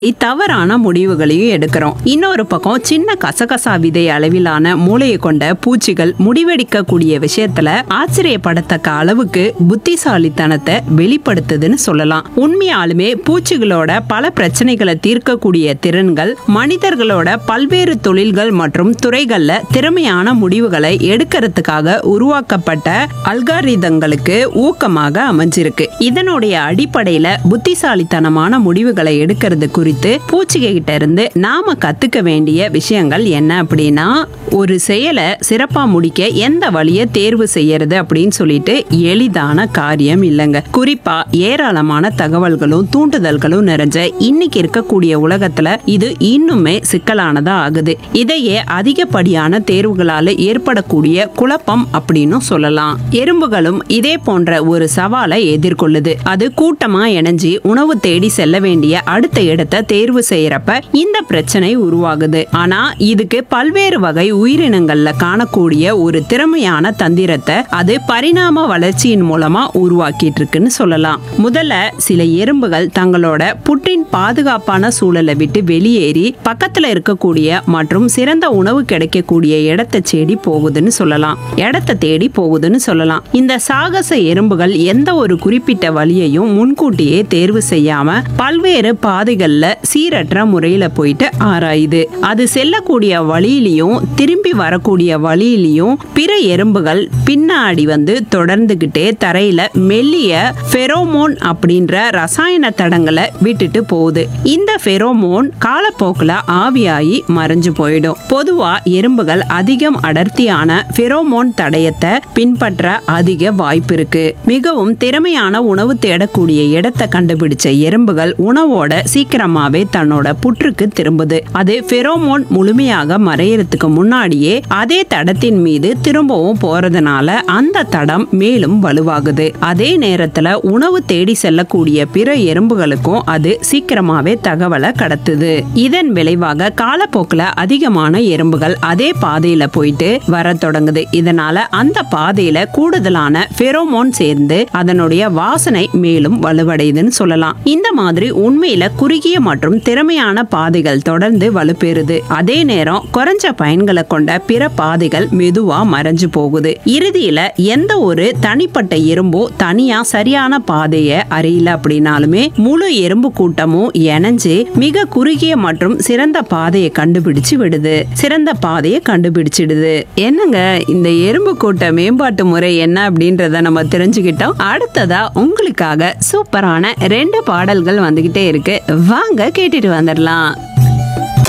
தவறான முடிவுகளையும் எடுக்கிறோம் இன்னொரு பக்கம் சின்ன கசகசா விதை அளவிலான மூளையை கொண்ட பூச்சிகள் முடிவெடுக்கக்கூடிய விஷயத்துல ஆச்சரியப்படத்தக்க அளவுக்கு புத்திசாலித்தனத்தை வெளிப்படுத்துதுன்னு சொல்லலாம் உண்மையாலுமே பூச்சிகளோட பல பிரச்சனைகளை தீர்க்கக்கூடிய திறன்கள் மனிதர்களோட பல்வேறு தொழில்கள் மற்றும் துறைகள்ல திறமையான முடிவுகளை எடுக்கிறதுக்காக உருவாக்கப்பட்ட அல்காரிதங்களுக்கு ஊக்கமாக அமைஞ்சிருக்கு இதனுடைய அடிப்படையில புத்திசாலித்தனமான முடிவுகளை எடுக்கிறது குறித்து பூச்சிக கிட்ட இருந்து நாம கத்துக்க வேண்டிய விஷயங்கள் என்ன அப்படின்னா ஒரு செயலை சிறப்பா முடிக்க எந்த வழியை தேர்வு செய்யறது அப்படின்னு சொல்லிட்டு எளிதான காரியம் இல்லைங்க குறிப்பா ஏராளமான தகவல்களும் தூண்டுதல்களும் நிறைஞ்ச இன்னைக்கு இருக்கக்கூடிய உலகத்துல இது இன்னுமே சிக்கலானதா ஆகுது இதையே அதிகப்படியான தேர்வுகளால ஏற்படக்கூடிய குழப்பம் அப்படின்னு சொல்லலாம் எறும்புகளும் இதே போன்ற ஒரு சவாலை எதிர்கொள்ளுது அது கூட்டமா இணைஞ்சு உணவு தேடி செல்ல வேண்டிய அடுத்த இடத்தை தேர்வு செய்யறப்ப இந்த பிரச்சனை உருவாகுது ஆனா இதுக்கு பல்வேறு வகை உயிரினங்கள்ல காணக்கூடிய ஒரு திறமையான தந்திரத்தை அது பரிணாம வளர்ச்சியின் மூலமா உருவாக்கிட்டு இருக்குன்னு சொல்லலாம் முதல்ல சில எறும்புகள் தங்களோட புற்றின் பாதுகாப்பான சூழலை விட்டு வெளியேறி பக்கத்துல இருக்கக்கூடிய மற்றும் சிறந்த உணவு கிடைக்கக்கூடிய இடத்தை தேடி போகுதுன்னு சொல்லலாம் இடத்தை தேடி போகுதுன்னு சொல்லலாம் இந்த சாகச எறும்புகள் எந்த ஒரு குறிப்பிட்ட வழியையும் முன்கூட்டியே தேர்வு செய்யாம பல்வேறு பாதைகள்ல சீரற்ற முறையில போயிட்டு ஆராயுது அது செல்லக்கூடிய வழியிலையும் திரும்பி வரக்கூடிய வழியிலையும் பிற எறும்புகள் பின்னாடி வந்து தொடர்ந்துகிட்டே தரையில மெல்லிய ஃபெரோமோன் அப்படின்ற ரசாயன தடங்களை விட்டுட்டு போகுது இந்த ஃபெரோமோன் காலப்போக்கில் ஆவியாகி மறைஞ்சு போயிடும் பொதுவா எறும்புகள் அதிகம் அடர்த்தியான ஃபெரோமோன் தடயத்தை பின்பற்ற அதிக வாய்ப்பு இருக்கு மிகவும் திறமையான உணவு தேடக்கூடிய இடத்தை கண்டுபிடிச்ச எறும்புகள் உணவோட சீக்கிரமாவே தன்னோட புற்றுக்கு திரும்புது அது ஃபெரோமோன் முழுமையாக மறையறதுக்கு முன்னாடியே அதே தடத்தின் மீது திரும்பவும் போறதுனால அந்த தடம் மேலும் வலுவாகுது அதே நேரத்துல உணவு தேடி செல்லக்கூடிய பிற எறும்புகளுக்கும் அது சீக்கிரமாவே தகவலை கடத்துது இதன் விளைவாக காலப்போக்கில் அதிகமான எறும்புகள் அதே பாதையில போயிட்டு வர தொடங்குது இதனால அந்த பாதையில கூடுதலான ஃபெரோமோன் சேர்ந்து அதனுடைய வாசனை மேலும் வலுவடையுதுன்னு சொல்லலாம் இந்த மாதிரி உண்மையில குறுகிய மற்றும் திறமையான பாதைகள் தொடர்ந்து வலுப்பெறுது அதே நேரம் குறைஞ்ச பயன்களை கொண்ட பிற பாதைகள் மெதுவா மறைஞ்சு போகுது இறுதியில எந்த ஒரு தனிப்பட்ட எறும்போ தனியா சரியான பாதையை அறியல அப்படின்னாலுமே முழு எறும்பு கூட்டமும் இணைஞ்சு மிக குறுகிய மற்றும் சிறந்த பாதையை கண்டுபிடிச்சு விடுது சிறந்த பாதையை கண்டுபிடிச்சிடுது என்னங்க இந்த எறும்பு கூட்ட மேம்பாட்டு முறை என்ன அப்படின்றத நம்ம தெரிஞ்சுக்கிட்டோம் அடுத்ததா உங்களுக்காக சூப்பரான ரெண்டு பாடல்கள் வந்துகிட்டே இருக்கு வாங்க கேட்டுட்டு வந்துடலாம்